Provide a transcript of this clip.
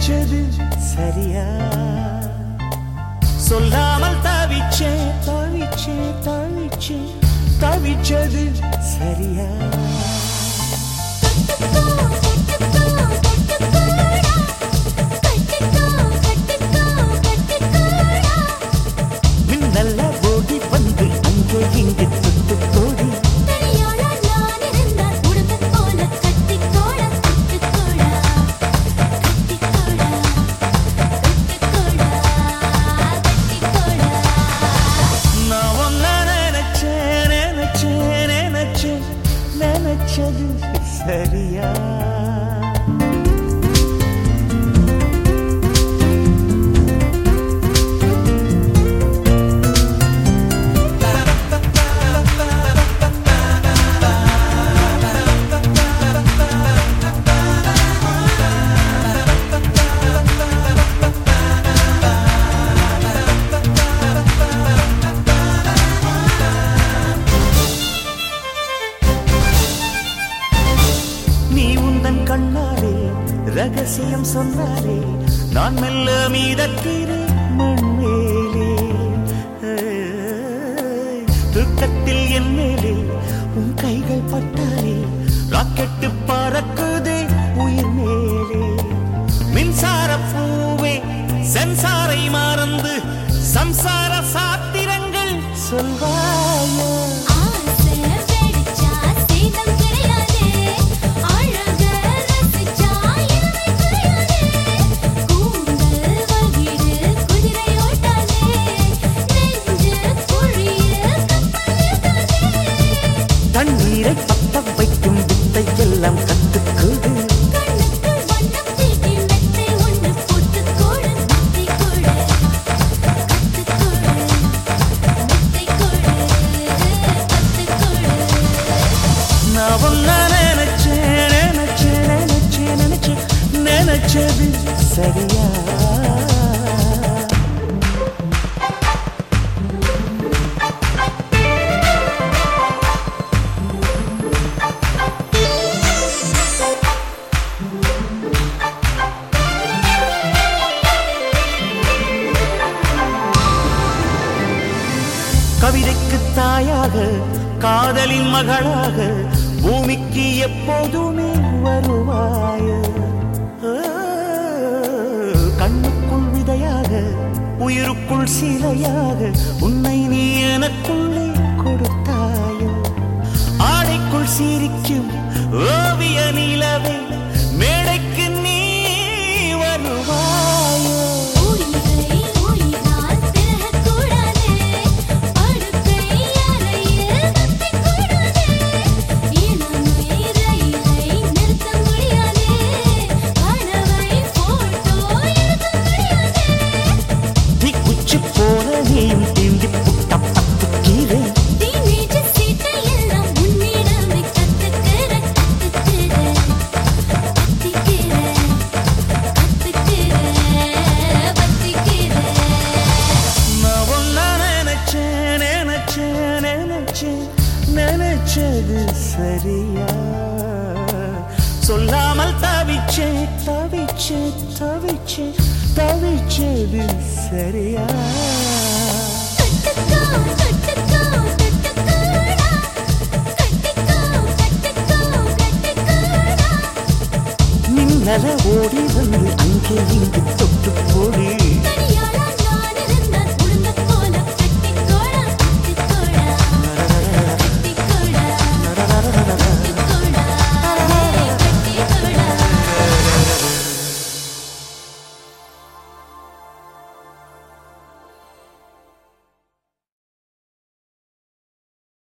நினைச்சது சரியா சொல்லாமல் தவிச்சே தவிச்சே தவிச்சே தவிச்சது சரியா மின்னல்ல ஓடி வந்து அங்கே இங்கு தொட்டு கோடி நான் ஒன்ன நினைச்சேன் நினைச்சேன் நினைச்சேன் நினைச்சது சரியா நீ உந்தன் கண்ணாலே ரகசியம் சொன்னாலே நான் மெல்ல மீதத்திரே மண்மேலே ஏய், தூக்கத்தில் என் மேலே உன் கைகள் பட்டாலே ராக்கெட்டு பறக்குதே உயிர் மேலே மின்சார பூவே சென்சாரை மறந்து சம்சார சாத்திரங்கள் சொல்வாயோ தண்ணீரை பத்த வைக்கும் வித்தை எல்லாம் கத்துக்குது நான் ஒன்ன நினைச்சேன் நினைச்சேன் நினைச்சேன் நினைச்சேன் நினைச்சது சரியா கவிதைக்கு தாயாக காதலின் மகளாக பூமிக்கு எப்போதுமே வருவாய ஆ, கண்ணுக்குள் விதையாக உயிருக்குள் சிலையாக உன்னை நீ எனக்குள்ளே கொடுத்தாயோ ஆடைக்குள் சிரிக்கும் ஓவிய நிலவை மேடைக்கு நீ வருவாயோ தீக்குச்சி போல நீயும் தீண்டி புட்ட பத்துக்கிறேன் நான் ஒன்ன நினைச்சேன் நினைச்சேன் நினைச்சேன் நினைச்சது சரியா சொல்லாமல் தவிச்சேன் தவிச்சேன் தவிச்சேன் தவிச்சது சரியா மின்னல ஓடி வந்து அங்கே இங்கு தொட்டு போடு